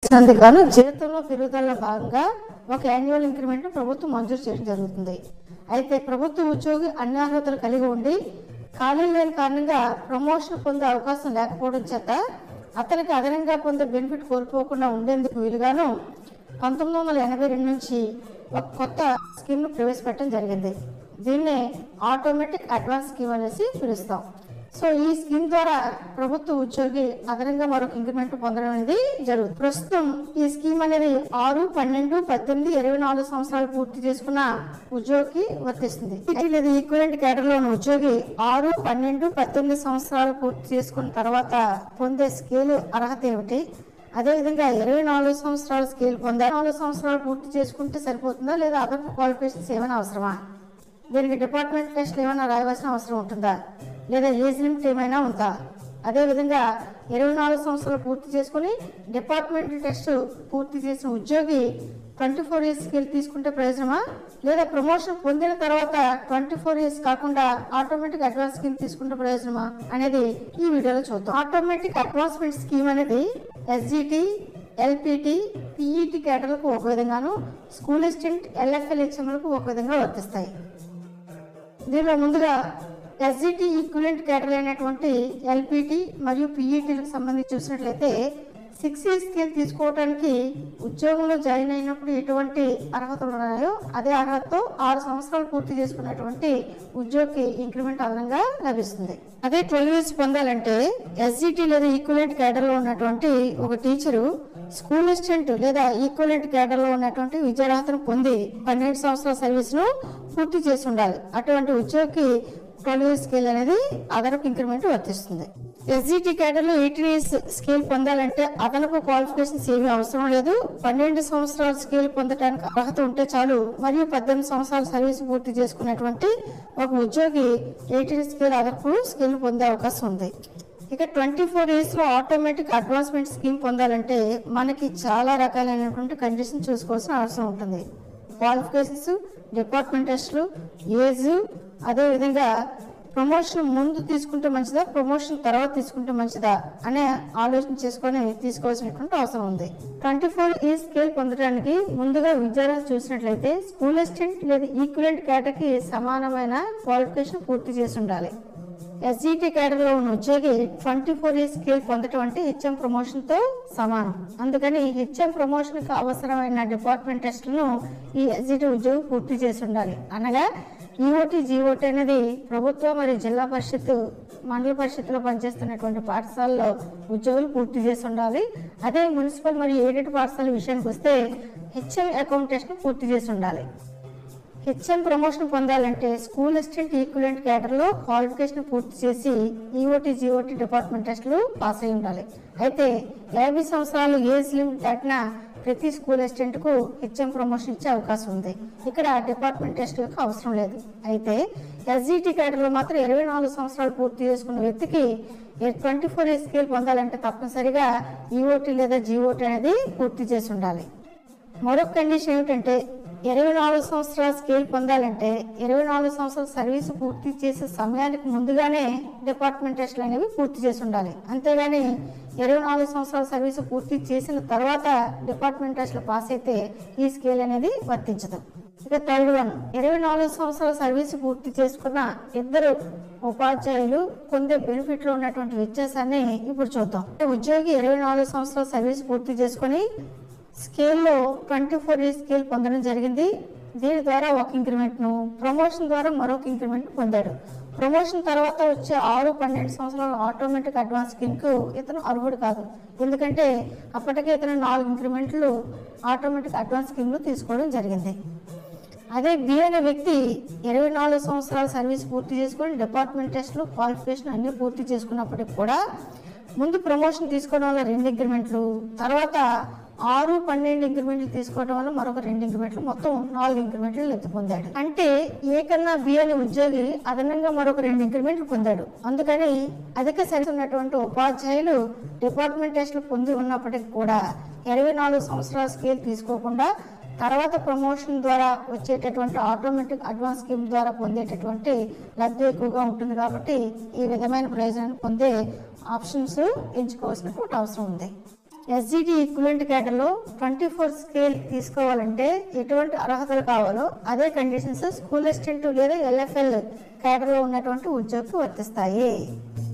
ఇచ్చినందుకు గాను జీతంలో పెరుగుదల భాగంగా ఒక యాన్యువల్ ఇంక్రిమెంట్ ప్రభుత్వం మంజూరు చేయడం జరుగుతుంది అయితే ప్రభుత్వ ఉద్యోగి అన్ని అర్హతలు కలిగి ఉండి ఖాళీ లేని కారణంగా ప్రమోషన్ పొందే అవకాశం లేకపోవడం చేత అతనికి అదనంగా పొందే బెనిఫిట్ కోల్పోకుండా ఉండేందుకు వీలుగాను పంతొమ్మిది వందల ఎనభై రెండు నుంచి ఒక కొత్త స్కీమ్ను ప్రవేశపెట్టడం జరిగింది దీన్నే ఆటోమేటిక్ అడ్వాన్స్ స్కీమ్ అనేసి పిలుస్తాం సో ఈ స్కీమ్ ద్వారా ప్రభుత్వ ఉద్యోగి అదనంగా మరొక ఇంక్రిమెంట్ పొందడం అనేది జరుగుతుంది ప్రస్తుతం ఈ స్కీమ్ అనేది ఆరు పన్నెండు పద్దెనిమిది ఇరవై నాలుగు సంవత్సరాలు పూర్తి చేసుకున్న ఉద్యోగికి వర్తిస్తుంది లేదా ఈక్వలెంట్ కేటర్లో ఉన్న ఉద్యోగి ఆరు పన్నెండు పద్దెనిమిది సంవత్సరాలు పూర్తి చేసుకున్న తర్వాత పొందే స్కేల్ అర్హత ఏమిటి అదేవిధంగా ఇరవై నాలుగు సంవత్సరాల స్కేల్ పొందా నాలుగు సంవత్సరాలు పూర్తి చేసుకుంటే సరిపోతుందా లేదా అదర్ క్వాలిఫికేషన్స్ ఏమైనా అవసరమా దీనికి డిపార్ట్మెంట్ టెస్ట్లు ఏమైనా రాయవలసిన అవసరం ఉంటుందా లేదా ఏజ్ లిమిట్ ఏమైనా ఉందా అదేవిధంగా ఇరవై నాలుగు సంవత్సరాలు పూర్తి చేసుకుని డిపార్ట్మెంట్ టెస్ట్ పూర్తి చేసిన ఉద్యోగి ట్వంటీ ఫోర్ ఇయర్స్ స్కేల్ తీసుకుంటే ప్రయోజనమా లేదా ప్రమోషన్ పొందిన తర్వాత ట్వంటీ ఫోర్ ఇయర్స్ కాకుండా ఆటోమేటిక్ అడ్వాన్స్ స్కీమ్ తీసుకుంటే ప్రయోజనమా అనేది ఈ వీడియోలో చూద్దాం ఆటోమేటిక్ అడ్వాన్స్మెంట్ స్కీమ్ అనేది ఎస్జిటి ఎల్పిటి పిఈటి కేటర్లకు ఒక విధంగాను స్కూల్ అసిస్టెంట్ ఎల్ఎఫ్ఎల్ హెచ్ఎంలకు ఒక విధంగా వర్తిస్తాయి దీనిలో ముందుగా ఎస్జిటి ఈక్వలెంట్ కేటర్ అయినటువంటి ఎల్పిటి మరియు పిఈటీలకు సంబంధించి చూసినట్లయితే సిక్స్ ఇయర్ స్కేల్ తీసుకోవడానికి ఉద్యోగంలో జాయిన్ అయినప్పుడు ఎటువంటి అర్హతలు ఉన్నాయో అదే అర్హతతో ఆరు సంవత్సరాలు పూర్తి చేసుకున్నటువంటి ఉద్యోగికి ఇంక్రిమెంట్ అదనంగా లభిస్తుంది అదే ట్వెల్వ్ ఇయర్స్ పొందాలంటే ఎస్జిటి లేదా ఈక్వలెంట్ కేటర్లో ఉన్నటువంటి ఒక టీచరు స్కూల్ అసిస్టెంట్ లేదా ఈక్వలెంట్ కేటర్లో ఉన్నటువంటి విద్యార్హతను పొంది పన్నెండు సంవత్సరాల సర్వీస్ను పూర్తి చేసి ఉండాలి అటువంటి ఉద్యోగికి ట్వెల్వ్ ఇయర్స్ స్కేల్ అనేది అదనపు ఇంక్రిమెంట్ వర్తిస్తుంది ఎస్జిటి కేటర్లో ఎయిటీన్ ఇయర్స్ స్కేల్ పొందాలంటే అదనపు క్వాలిఫికేషన్స్ ఏమీ అవసరం లేదు పన్నెండు సంవత్సరాల స్కేల్ పొందడానికి అర్హత ఉంటే చాలు మరియు పద్దెనిమిది సంవత్సరాల సర్వీస్ పూర్తి చేసుకున్నటువంటి ఒక ఉద్యోగి ఎయిటీన్ స్కేల్ అదనపు స్కేల్ పొందే అవకాశం ఉంది ఇక ట్వంటీ ఫోర్ ఇయర్స్లో ఆటోమేటిక్ అడ్వాన్స్మెంట్ స్కీమ్ పొందాలంటే మనకి చాలా రకాలైనటువంటి కండిషన్ చూసుకోవాల్సిన అవసరం ఉంటుంది క్వాలిఫికేషన్స్ డిపార్ట్మెంట్ టెస్టులు ఏజ్ అదేవిధంగా ప్రమోషన్ ముందు తీసుకుంటే మంచిదా ప్రమోషన్ తర్వాత తీసుకుంటే మంచిదా అనే ఆలోచన చేసుకొని తీసుకోవాల్సినటువంటి అవసరం ఉంది ట్వంటీ ఫోర్ ఈ స్కేల్ పొందడానికి ముందుగా విద్యార్థులు చూసినట్లయితే స్కూల్ అసిస్టెంట్ లేదా ఈక్వలెంట్ కేటకి సమానమైన క్వాలిఫికేషన్ పూర్తి చేసి ఉండాలి ఎస్జిటి కేడర్లో ఉన్న ఉద్యోగి ట్వంటీ ఫోర్ ఇయర్స్ స్కేల్ పొందటం అంటే హెచ్ఎం ప్రమోషన్తో సమానం అందుకని హెచ్ఎం ప్రమోషన్కి అవసరమైన డిపార్ట్మెంట్ టెస్టులను ఈ ఎస్జిటి ఉద్యోగి పూర్తి చేసి ఉండాలి అనగా ఈఓటి జీఓటి అనేది ప్రభుత్వ మరియు జిల్లా పరిషత్ మండల పరిషత్లో పనిచేస్తున్నటువంటి పాఠశాలలో ఉద్యోగులు పూర్తి చేసి ఉండాలి అదే మున్సిపల్ మరియు ఎయిడెడ్ పాఠశాల విషయానికి వస్తే హెచ్ఎం అకౌంట్ టెస్ట్ను పూర్తి చేసి ఉండాలి హెచ్ఎం ప్రమోషన్ పొందాలంటే స్కూల్ అసిస్టెంట్ ఈక్వలెంట్ కేటర్లో క్వాలిఫికేషన్ పూర్తి చేసి ఈఓటీ జీఓటీ డిపార్ట్మెంట్ టెస్టులు పాస్ అయి ఉండాలి అయితే యాభై సంవత్సరాలు ఏజ్ లిమిట్ దాటిన ప్రతి స్కూల్ అసిస్టెంట్కు హెచ్ఎం ప్రమోషన్ ఇచ్చే అవకాశం ఉంది ఇక్కడ డిపార్ట్మెంట్ టెస్ట్ యొక్క అవసరం లేదు అయితే ఎస్జిటి కేటర్లో మాత్రం ఇరవై నాలుగు సంవత్సరాలు పూర్తి చేసుకున్న వ్యక్తికి ట్వంటీ ఫోర్ ఇయర్ స్కేల్ పొందాలంటే తప్పనిసరిగా ఈఓటీ లేదా జీఓటీ అనేది పూర్తి చేసి ఉండాలి మరొక కండిషన్ ఏమిటంటే ఇరవై నాలుగు సంవత్సరాల స్కేల్ పొందాలంటే ఇరవై నాలుగు సంవత్సరాల సర్వీస్ పూర్తి చేసే సమయానికి ముందుగానే డిపార్ట్మెంట్ టెస్టులు అనేవి పూర్తి చేసి ఉండాలి అంతేగాని ఇరవై నాలుగు సంవత్సరాల సర్వీస్ పూర్తి చేసిన తర్వాత డిపార్ట్మెంట్ టెస్టులు పాస్ అయితే ఈ స్కేల్ అనేది వర్తించదు ఇక థర్డ్ వన్ ఇరవై నాలుగు సంవత్సరాల సర్వీస్ పూర్తి చేసుకున్న ఇద్దరు ఉపాధ్యాయులు పొందే బెనిఫిట్లో ఉన్నటువంటి వ్యత్యాసాన్ని ఇప్పుడు చూద్దాం ఉద్యోగి ఇరవై నాలుగు సంవత్సరాల సర్వీస్ పూర్తి చేసుకొని స్కేల్లో ట్వంటీ ఫోర్ ఇయర్స్ స్కేల్ పొందడం జరిగింది దీని ద్వారా ఒక ఇంక్రిమెంట్ను ప్రమోషన్ ద్వారా మరొక ఇంక్రిమెంట్ పొందాడు ప్రమోషన్ తర్వాత వచ్చే ఆరు పన్నెండు సంవత్సరాల ఆటోమేటిక్ అడ్వాన్స్ స్కీమ్కు ఇతను అర్హుడు కాదు ఎందుకంటే అప్పటికే ఇతను నాలుగు ఇంక్రిమెంట్లు ఆటోమేటిక్ అడ్వాన్స్ స్కీమ్లో తీసుకోవడం జరిగింది అదే బి అనే వ్యక్తి ఇరవై నాలుగు సంవత్సరాల సర్వీస్ పూర్తి చేసుకొని డిపార్ట్మెంట్ టెస్ట్లు క్వాలిఫికేషన్ అన్ని పూర్తి చేసుకున్నప్పటికి కూడా ముందు ప్రమోషన్ తీసుకోవడం వల్ల రెండు ఇంక్రిమెంట్లు తర్వాత ఆరు పన్నెండు ఇంక్రిమెంట్లు తీసుకోవడం వల్ల మరొక రెండు ఇంక్రిమెంట్లు మొత్తం నాలుగు ఇంక్రిమెంట్లు లబ్ధి పొందాడు అంటే ఏ కన్నా బి అనే ఉద్యోగి అదనంగా మరొక రెండు ఇంక్రిమెంట్లు పొందాడు అందుకని అధిక సర్వీస్ ఉన్నటువంటి ఉపాధ్యాయులు డిపార్ట్మెంట్ టెస్టులు పొంది ఉన్నప్పటికీ కూడా ఇరవై నాలుగు సంవత్సరాల స్కేల్ తీసుకోకుండా తర్వాత ప్రమోషన్ ద్వారా వచ్చేటటువంటి ఆటోమేటిక్ అడ్వాన్స్ స్కీమ్ ద్వారా పొందేటటువంటి లబ్ధి ఎక్కువగా ఉంటుంది కాబట్టి ఈ విధమైన ప్రయోజనాన్ని పొందే ఆప్షన్స్ ఎంచుకోవాల్సినటువంటి అవసరం ఉంది ఎస్జిటి ఈక్వలెంట్ కేటర్లో ట్వంటీ ఫోర్ స్కేల్ తీసుకోవాలంటే ఎటువంటి అర్హతలు కావాలో అదే కండిషన్స్ స్కూల్ అసిస్టెంట్ లేదా ఎల్ఎఫ్ఎల్ కేటర్లో ఉన్నటువంటి ఉద్యోగికి వర్తిస్తాయి